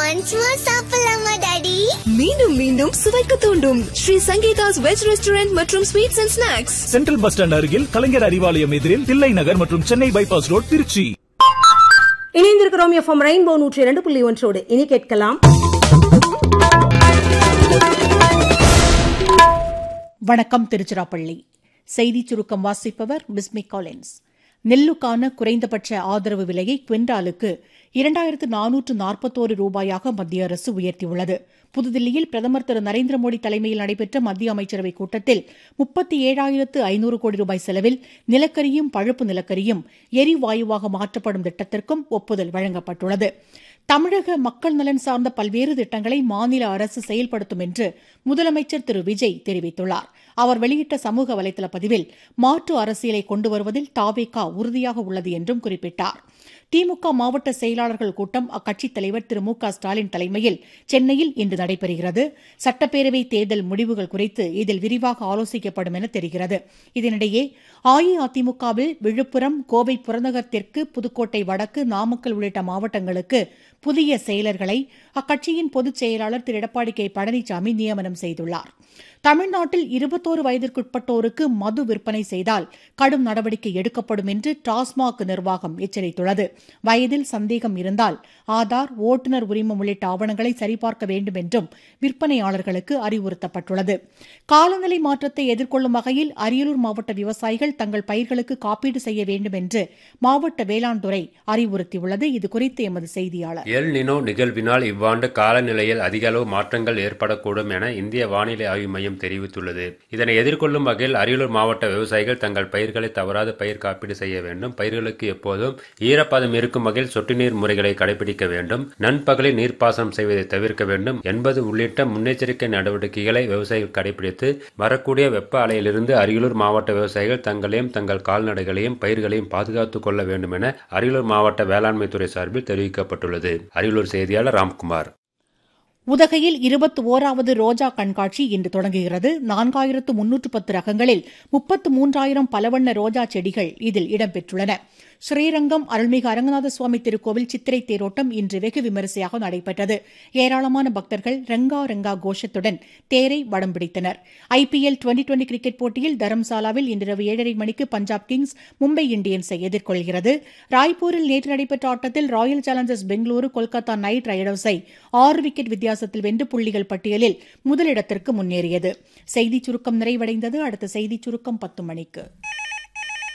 once more சாப்பிடலாமா daddy மீண்டும் மீண்டும் சுவைக்க தூண்டும் ஸ்ரீ சங்கீதாஸ் வெஜ் ரெஸ்டாரண்ட் மற்றும் sweets and snacks central bus stand அருகில் கலைஞர் அறிவாலயம் எதிரில் தில்லை நகர் மற்றும் சென்னை பைபாஸ் ரோட் திருச்சி இணைந்திருக்கிறோம் எஃப்எம் ரெயின்போ நூற்றி இரண்டு புள்ளி ஒன்றோடு இனி கேட்கலாம் வணக்கம் திருச்சிராப்பள்ளி செய்திச் சுருக்கம் வாசிப்பவர் பிஸ்மி காலின்ஸ் நெல்லுக்கான குறைந்தபட்ச ஆதரவு விலையை குவிண்டாலுக்கு இரண்டாயிரத்து நானூற்று நாற்பத்தோரு ரூபாயாக மத்திய அரசு உயர்த்தியுள்ளது புதுதில்லியில் பிரதமர் திரு நரேந்திர மோடி தலைமையில் நடைபெற்ற மத்திய அமைச்சரவைக் கூட்டத்தில் முப்பத்தி ஏழாயிரத்து ஐநூறு கோடி ரூபாய் செலவில் நிலக்கரியும் பழுப்பு நிலக்கரியும் எரிவாயுவாக மாற்றப்படும் திட்டத்திற்கும் ஒப்புதல் வழங்கப்பட்டுள்ளது தமிழக மக்கள் நலன் சார்ந்த பல்வேறு திட்டங்களை மாநில அரசு செயல்படுத்தும் என்று முதலமைச்சர் திரு விஜய் தெரிவித்துள்ளார் அவர் வெளியிட்ட சமூக வலைதள பதிவில் மாற்று அரசியலை கொண்டு வருவதில் தாவேகா உறுதியாக உள்ளது என்றும் குறிப்பிட்டார் திமுக மாவட்ட செயலாளர்கள் கூட்டம் அக்கட்சித் தலைவர் திரு மு க ஸ்டாலின் தலைமையில் சென்னையில் இன்று நடைபெறுகிறது சட்டப்பேரவை தேர்தல் முடிவுகள் குறித்து இதில் விரிவாக ஆலோசிக்கப்படும் என தெரிகிறது இதனிடையே அஇஅதிமுகவில் விழுப்புரம் கோவை புறநகர் தெற்கு புதுக்கோட்டை வடக்கு நாமக்கல் உள்ளிட்ட மாவட்டங்களுக்கு புதிய செயலர்களை அக்கட்சியின் பொதுச் செயலாளர் திரு எடப்பாடி கே பழனிசாமி நியமனம் செய்துள்ளார் தமிழ்நாட்டில் இருபத்தோரு வயதிற்குட்பட்டோருக்கு மது விற்பனை செய்தால் கடும் நடவடிக்கை எடுக்கப்படும் என்று டாஸ்மாக் நிர்வாகம் எச்சரித்துள்ளது வயதில் சந்தேகம் இருந்தால் ஆதார் ஓட்டுநர் உரிமம் உள்ளிட்ட ஆவணங்களை சரிபார்க்க வேண்டும் என்றும் விற்பனையாளர்களுக்கு அறிவுறுத்தப்பட்டுள்ளது காலநிலை மாற்றத்தை எதிர்கொள்ளும் வகையில் அரியலூர் மாவட்ட விவசாயிகள் தங்கள் பயிர்களுக்கு காப்பீடு செய்ய வேண்டும் என்று மாவட்ட வேளாண் துறை அறிவுறுத்தியுள்ளது இதுகுறித்து எமது செய்தியாளர் எல் நினோ நிகழ்வினால் இவ்வாண்டு காலநிலையில் அதிக அளவு மாற்றங்கள் ஏற்படக்கூடும் என இந்திய வானிலை ஆய்வு மையம் தெரிவித்துள்ளது இதனை எதிர்கொள்ளும் வகையில் அரியலூர் மாவட்ட விவசாயிகள் தங்கள் பயிர்களை தவறாது பயிர் காப்பீடு செய்ய வேண்டும் பயிர்களுக்கு எப்போதும் ஈரப்பதம் இருக்கும் வகையில் சொட்டு நீர் முறைகளை கடைபிடிக்க வேண்டும் நண்பகலில் நீர்ப்பாசனம் செய்வதை தவிர்க்க வேண்டும் என்பது உள்ளிட்ட முன்னெச்சரிக்கை நடவடிக்கைகளை விவசாயிகள் கடைபிடித்து வரக்கூடிய வெப்ப அலையிலிருந்து அரியலூர் மாவட்ட விவசாயிகள் தங்களையும் தங்கள் கால்நடைகளையும் பயிர்களையும் பாதுகாத்துக் கொள்ள வேண்டும் என அரியலூர் மாவட்ட வேளாண்மை துறை சார்பில் தெரிவிக்கப்பட்டுள்ளது அரியலூர் செய்தியாளர் ராம்குமார் உதகையில் இருபத்தி ஓராவது ரோஜா கண்காட்சி இன்று தொடங்குகிறது நான்காயிரத்து முன்னூற்று பத்து ரகங்களில் முப்பத்து மூன்றாயிரம் பலவண்ண ரோஜா செடிகள் இதில் இடம்பெற்றுள்ளன ஸ்ரீரங்கம் அருள்மிகு அரங்கநாத சுவாமி திருக்கோவில் சித்திரை தேரோட்டம் இன்று வெகு விமரிசையாக நடைபெற்றது ஏராளமான பக்தர்கள் ரங்கா ரங்கா கோஷத்துடன் தேரை வடம் பிடித்தனர் ஐபிஎல் டுவெண்டி டுவெண்டி கிரிக்கெட் போட்டியில் தரம்சாலாவில் இன்றிரவு ஏழரை மணிக்கு பஞ்சாப் கிங்ஸ் மும்பை இந்தியன்ஸை எதிர்கொள்கிறது ராய்ப்பூரில் நேற்று நடைபெற்ற ஆட்டத்தில் Royal Challengers Bengaluru Kolkata Knight ரைடர்ஸை ஆறு விக்கெட் வித்தியாசத்தில் வென்று புள்ளிகள் பட்டியலில் முதலிடத்திற்கு முன்னேறியது செய்திச் சுருக்கம் நிறைவடைந்தது அடுத்த செய்திச் சுருக்கம் பத்து மணிக்கு